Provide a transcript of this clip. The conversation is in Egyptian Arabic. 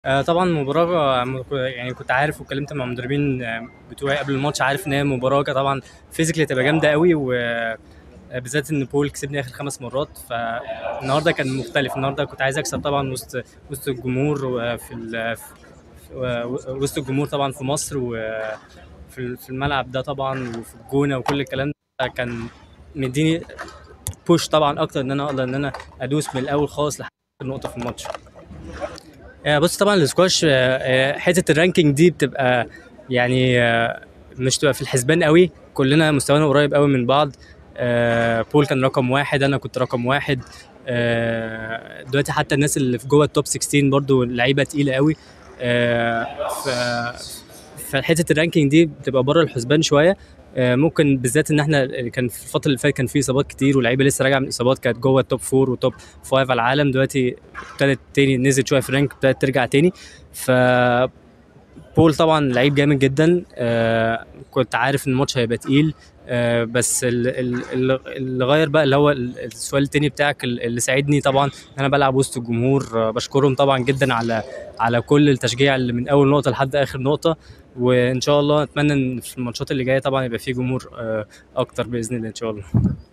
آه، طبعا المباراة م- يعني كنت عارف واتكلمت مع المدربين آه، بتوعي قبل الماتش عارف ان هي مباراة طبعا فيزيكلي هتبقى جامدة قوي و آه، بالذات ان بول كسبني اخر خمس مرات فالنهارده كان مختلف النهارده كنت عايز اكسب طبعا وسط وسط الجمهور وفي ال- في- و- وسط الجمهور طبعا في مصر وفي في الملعب ده طبعا وفي الجونه وكل الكلام ده كان مديني بوش طبعا اكتر ان انا اقدر ان انا ادوس من الاول خالص لحد النقطه في الماتش آه، بص طبعا السكواش آه، آه، حته الرانكينج دي بتبقى يعني آه، مش تبقى في الحسبان قوي كلنا مستوانا قريب قوي من بعض آه، بول كان رقم واحد انا كنت رقم واحد آه، دلوقتي حتى الناس اللي في جوه التوب 16 برضو لعيبه تقيله قوي آه، ف فحته الرانكينج دي بتبقى بره الحسبان شويه آه، ممكن بالذات ان احنا كان في الفتره اللي فاتت كان في اصابات كتير واللعيبه لسه راجعه من اصابات كانت جوه التوب فور وتوب فايف على العالم دلوقتي ابتدت تاني نزلت شويه في الرانك ابتدت ترجع تاني ف بول طبعا لعيب جامد جدا آه كنت عارف ان الماتش هيبقى تقيل آه بس ال- ال- ال- اللي غير بقى اللي هو ال- السؤال التاني بتاعك ال- اللي ساعدني طبعا ان انا بلعب وسط الجمهور آه بشكرهم طبعا جدا على على كل التشجيع اللي من اول نقطه لحد اخر نقطه وان شاء الله اتمنى ان في الماتشات اللي جايه طبعا يبقى في جمهور آه اكتر باذن الله ان شاء الله